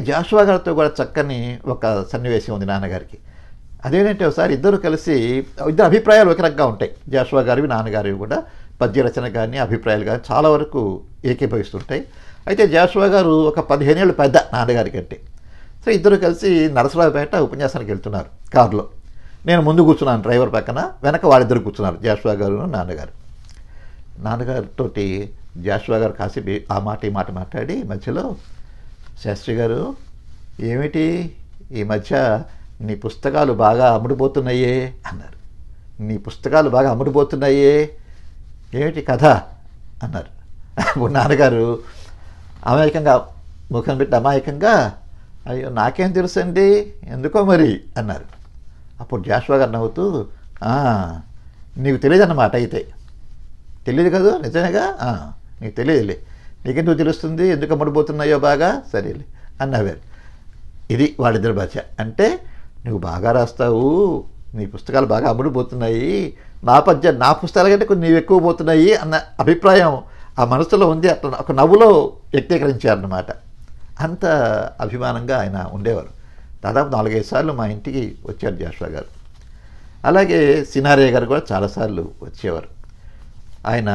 జాషువా గారితో కూడా చక్కని ఒక సన్నివేశం ఉంది నాన్నగారికి అదేంటంటే ఒకసారి ఇద్దరు కలిసి ఇద్దరు అభిప్రాయాలు ఒక రకంగా ఉంటాయి జాషువా గారివి నాన్నగారివి కూడా పద్య రచన కానీ అభిప్రాయాలు కానీ చాలా వరకు ఏకీభవిస్తుంటాయి అయితే జాషువా గారు ఒక పదిహేను ఏళ్ళు పెద్ద నాన్నగారి కంటే సో ఇద్దరు కలిసి నరసరావుపేట ఉపన్యాసానికి వెళ్తున్నారు కారులో నేను ముందు కూర్చున్నాను డ్రైవర్ పక్కన వెనక వాళ్ళిద్దరు కూర్చున్నారు జాషువా గారు నాన్నగారు నాన్నగారితో జాషువా గారు కాసేపు ఆ మాట ఈ మాట మాట్లాడి మధ్యలో శాస్త్రి గారు ఏమిటి ఈ మధ్య నీ పుస్తకాలు బాగా అమ్ముడుపోతున్నాయే అన్నారు నీ పుస్తకాలు బాగా అమ్ముడుపోతున్నాయే ఏమిటి కథ అన్నారు అప్పుడు నాన్నగారు అమాయకంగా ముఖం పెట్టి అమాయకంగా అయ్యో నాకేం తెలుసండి ఎందుకో మరి అన్నారు అప్పుడు జాషువా గారు నవ్వుతూ "ఆ, నీకు తెలియదు అన్నమాట అయితే తెలియదు కదా నిజమేగా ఆ, నీకు తెలియదులే నీకెందుకు తెలుస్తుంది ఎందుకు అమ్ముడుపోతున్నాయో బాగా సరేలే అన్నవారు ఇది వాళ్ళిద్దరి భాష అంటే నువ్వు బాగా రాస్తావు నీ పుస్తకాలు బాగా అమ్ముడుపోతున్నాయి నా పద్య నా పుస్తకాల కంటే కొన్ని నీవు ఎక్కువ పోతున్నాయి అన్న అభిప్రాయం ఆ మనసులో ఉంది అట్లా ఒక నవ్వులో వ్యక్తీకరించారన్నమాట అంత అభిమానంగా ఆయన ఉండేవారు దాదాపు నాలుగైదు సార్లు మా ఇంటికి వచ్చారు జాషువా గారు అలాగే సినారయ్య గారు కూడా చాలాసార్లు వచ్చేవారు ఆయన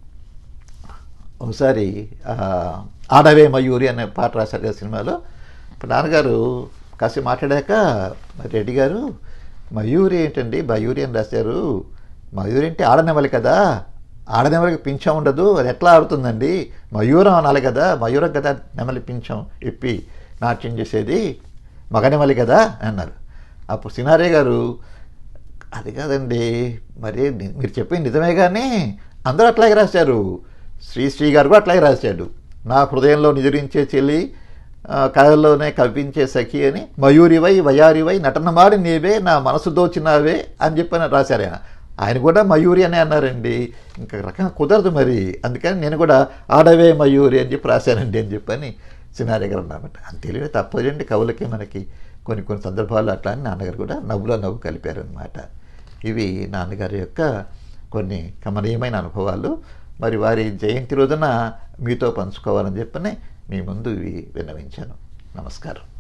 ఒకసారి ఆ, ఆడవే మయూరి అనే పాట రాశారు కదా సినిమాలో ఇప్పుడు నాన్నగారు కాసేపు మాట్లాడాక మరి రెడ్డి గారు మయూరి ఏంటండి మయూరి అని రాశారు మయూరి అంటే ఆడనెమలి కదా ఆడనెమలికి పింఛం ఉండదు అది ఎట్లా ఆడుతుందండి మయూరం అనాలి కదా మయూరం కదా నెమలి పింఛం ఇప్పి నాట్యం చేసేది మగనెమలి కదా అన్నారు అప్పుడు సినారే గారు అది కాదండి మరి ని- మీరు చెప్పింది నిజమే కానీ అందరూ అట్లాగే రాశారు శ్రీశ్రీ గారు కూడా అట్లాగే రాశాడు నా హృదయంలో నిదురించే చెల్లి ఆ, కళల్లోనే కవ్వించే సఖి అని మయూరివై వయారివై నటనమాడి నీవే నా మనసు దోచినావే అని చెప్పని రాశారు ఆయన ఆయన కూడా మయూరి అనే అన్నారండి ఇంకా రకంగా కుదరదు మరి అందుకని నేను కూడా ఆడవే మయూరి అని చెప్పి రాశానండి అని చెప్పని సినారి గారు అన్నమాట అంత తెలియదు తప్పదండి కవులకి మనకి కొన్ని కొన్ని సందర్భాలు అట్లా అని నాన్నగారు కూడా నవ్వులో నవ్వు కలిపారనమాట ఇవి నాన్నగారి యొక్క కొన్ని కమనీయమైన అనుభవాలు మరి వారి జయంతి రోజున మీతో పంచుకోవాలని చెప్పని మీ ముందు ఇవి విన్నవించాను నమస్కారం